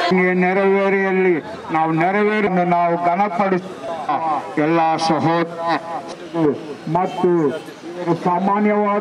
ನಿಮಗೆ ನೆರವೇರಿಯಲ್ಲಿ ನಾವು ನೆರವೇರಿ ನಾವು ಘನಪಡಿಸ ಎಲ್ಲ ಸಹೋದರ ಮತ್ತು ಇವರು ಸಾಮಾನ್ಯವಾದ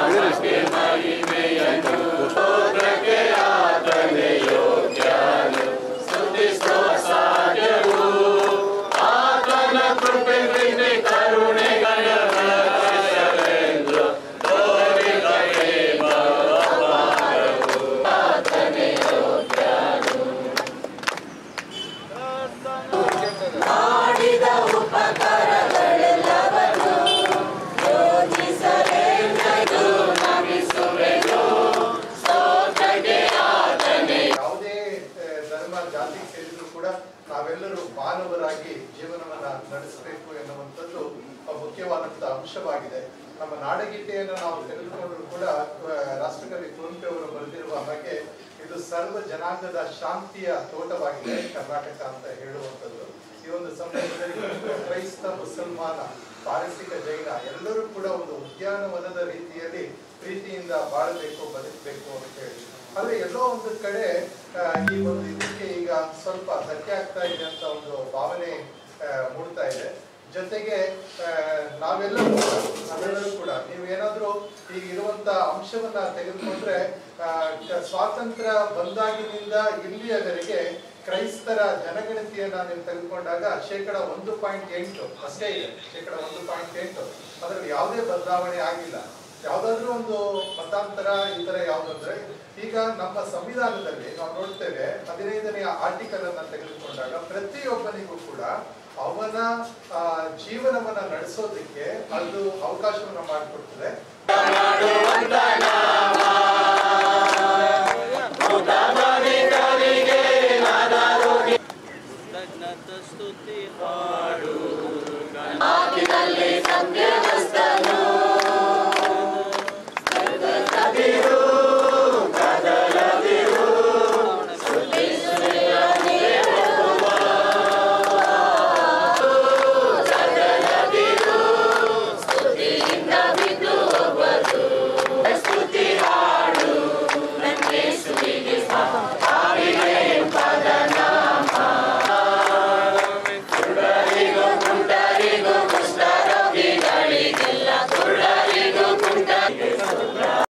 ಯಾವುದೇ ಆ, ಧರ್ಮ ಜಾತಿ ಸೇರಿದ್ರು ಕೂಡ ನಾವೆಲ್ಲರೂ ಮಾನವರಾಗಿ ಜೀವನವನ್ನ ನಡೆಸಬೇಕು ಎನ್ನುವಂಥದ್ದು ಆ, ಮುಖ್ಯವಾದಂತ ಅಂಶವಾಗಿದೆ ನಮ್ಮ ನಾಡಗೀತೆಯನ್ನು ನಾವು ತೆಗೆದುಕೊಂಡ್ರು ಕೂಡ ಆ, ರಾಷ್ಟ್ರಕವಿ ಕುವೆಂಪು ಅವರು ಬರೆದಿರುವ ಹಾಗೆ ಇದು ಸರ್ವ ಜನಾಂಗದ ಶಾಂತಿಯ ತೋಟವಾಗಿದೆ ಕರ್ನಾಟಕ ಅಂತ ಹೇಳುವಂಥದ್ದು ಈ ಒಂದು ಸಂದರ್ಭದಲ್ಲಿ ಹಿಂದೂ, ಕ್ರೈಸ್ತ ಮುಸಲ್ಮಾನ ಪಾರಸಿಕ ಜೈನ ಎಲ್ಲರೂ ಕೂಡ ಒಂದು ಉದ್ಯಾನವನದ ರೀತಿಯಲ್ಲಿ ಪ್ರೀತಿಯಿಂದ ಬಾಳಬೇಕು ಬದುಕಬೇಕು ಅಂತ ಹೇಳಿ ಆದ್ರೆ ಎಲ್ಲೋ ಒಂದು ಕಡೆ ಆ, ಈ ಒಂದು ಇದಕ್ಕೆ ಈಗ ಸ್ವಲ್ಪ ಧಕ್ಕೆ ಆಗ್ತಾ ಇದೆ ಅಂತ ಒಂದು ಭಾವನೆ ಆ, ಮೂಡ್ತಾ ಇದೆ ಜೊತೆಗೆ ಆ, ನಾವೆಲ್ಲರೂ ಕೂಡ ನಾವೆಲ್ಲರೂ ಕೂಡ ನೀವೇನಾದ್ರೂ ಈಗ ಇರುವಂತ ಅಂಶವನ್ನ ತೆಗೆದುಕೊಂಡ್ರೆ ಆ, ಕ- ಸ್ವಾತಂತ್ರ್ಯ ಬಂದಾಗಿನಿಂದ ಇಲ್ಲಿಯವರೆಗೆ ಕ್ರೈಸ್ತರ ಜನಗಣತಿಯನ್ನ ನೀವು ತೆಗೆದುಕೊಂಡಾಗ ಶೇಕಡ ಒಂದು ಪಾಯಿಂಟ್ ಎಂಟು ಅಷ್ಟೇ ಇದೆ ಶೇಕಡ ಒಂದು ಪಾಯಿಂಟ್ ಎಂಟು ಅದರಲ್ಲಿ ಯಾವುದೇ ಬದಲಾವಣೆ ಆಗಿಲ್ಲ ಯಾವ್ದಾದ್ರೂ ಒಂದು ಮತಾಂತರ ಈ ತರ ಯಾವ್ದಂದ್ರೆ ಈಗ ನಮ್ಮ ಸಂವಿಧಾನದಲ್ಲಿ ನಾವು ನೋಡ್ತೇವೆ ಹದಿನೈದನೆಯ ಆರ್ಟಿಕಲ್ ಅನ್ನ ತೆಗೆದುಕೊಂಡಾಗ ಪ್ರತಿಯೊಬ್ಬನಿಗೂ ಕೂಡ ಅವನ ಆ, ಜೀವನವನ್ನ ನಡೆಸೋದಕ್ಕೆ ಅದು ಅವಕಾಶವನ್ನ ಮಾಡಿಕೊಡ್ತದೆ ಸ್ತುತಿ ಆದಿನಲ್ಲಿ ಸಂಧ್ಯಾ